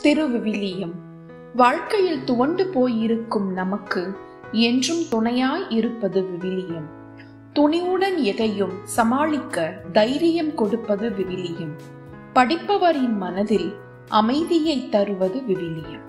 திருவிவிலியம் வாழ்க்கையில் துவண்டு போயிருக்கும் நமக்கு என்றும் துணையாய் இருப்பது விவிலியம் துணிவுடன் எதையும் சமாளிக்க தைரியம் கொடுப்பது விவிலியம் படிப்பவரின் மனதில் அமைதியை தருவது விவிலியம்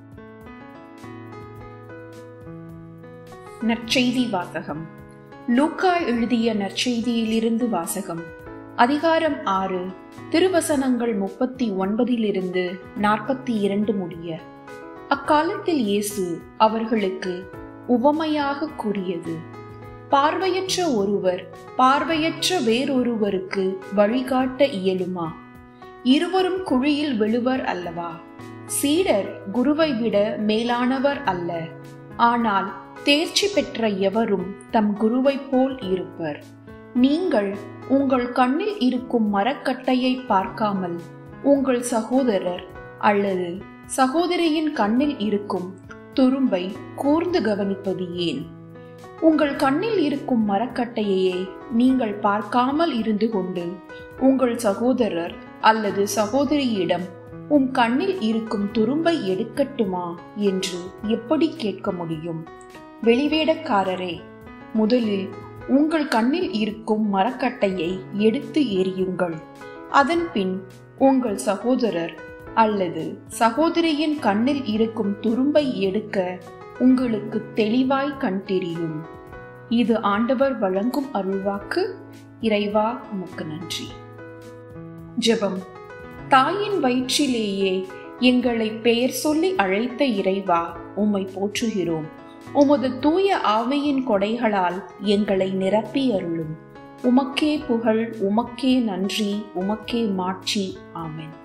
நற்செய்தி வாசகம் லூக்கா எழுதிய நற்செய்தியிலிருந்து வாசகம் அதிகாரம் ஆறு திருவசனங்கள் முப்பத்தி ஒன்பதிலிருந்து நாற்பத்தி இரண்டு முடிய அக்காலத்தில் இயேசு அவர்களுக்கு உவமையாக கூறியது பார்வையற்ற ஒருவர் பார்வையற்ற வேறொருவருக்கு வழிகாட்ட இயலுமா இருவரும் குழியில் விழுவர் அல்லவா சீடர் குருவை விட மேலானவர் அல்ல ஆனால் தேர்ச்சி பெற்ற எவரும் தம் குருவைப் போல் இருப்பர் நீங்கள் உங்கள் கண்ணில் இருக்கும் மரக்கட்டையை பார்க்காமல் உங்கள் சகோதரர் அல்லது சகோதரியின் கண்ணில் இருக்கும் துரும்பை கூர்ந்து கவனிப்பது ஏன் உங்கள் கண்ணில் இருக்கும் மரக்கட்டையையே நீங்கள் பார்க்காமல் இருந்து கொண்டு உங்கள் சகோதரர் அல்லது சகோதரியிடம் உம் கண்ணில் இருக்கும் துரும்பை எடுக்கட்டுமா என்று எப்படி கேட்க முடியும் வெளிவேடக்காரரே முதலில் உங்கள் கண்ணில் இருக்கும் மரக்கட்டையை எடுத்து எறியுங்கள் அதன் பின் உங்கள் சகோதரர் அல்லது சகோதரியின் கண்ணில் இருக்கும் துரும்பை எடுக்க உங்களுக்கு தெளிவாய் கண் தெரியும் இது ஆண்டவர் வழங்கும் அருள்வாக்கு இறைவா உமக்கு நன்றி ஜெபம் தாயின் வயிற்றிலேயே எங்களை பெயர் சொல்லி அழைத்த இறைவா உம்மை போற்றுகிறோம் உமது தூய ஆவையின் கொடைகளால் எங்களை நிரப்பி அருளும் உமக்கே புகழ் உமக்கே நன்றி உமக்கே மாட்சி ஆமென்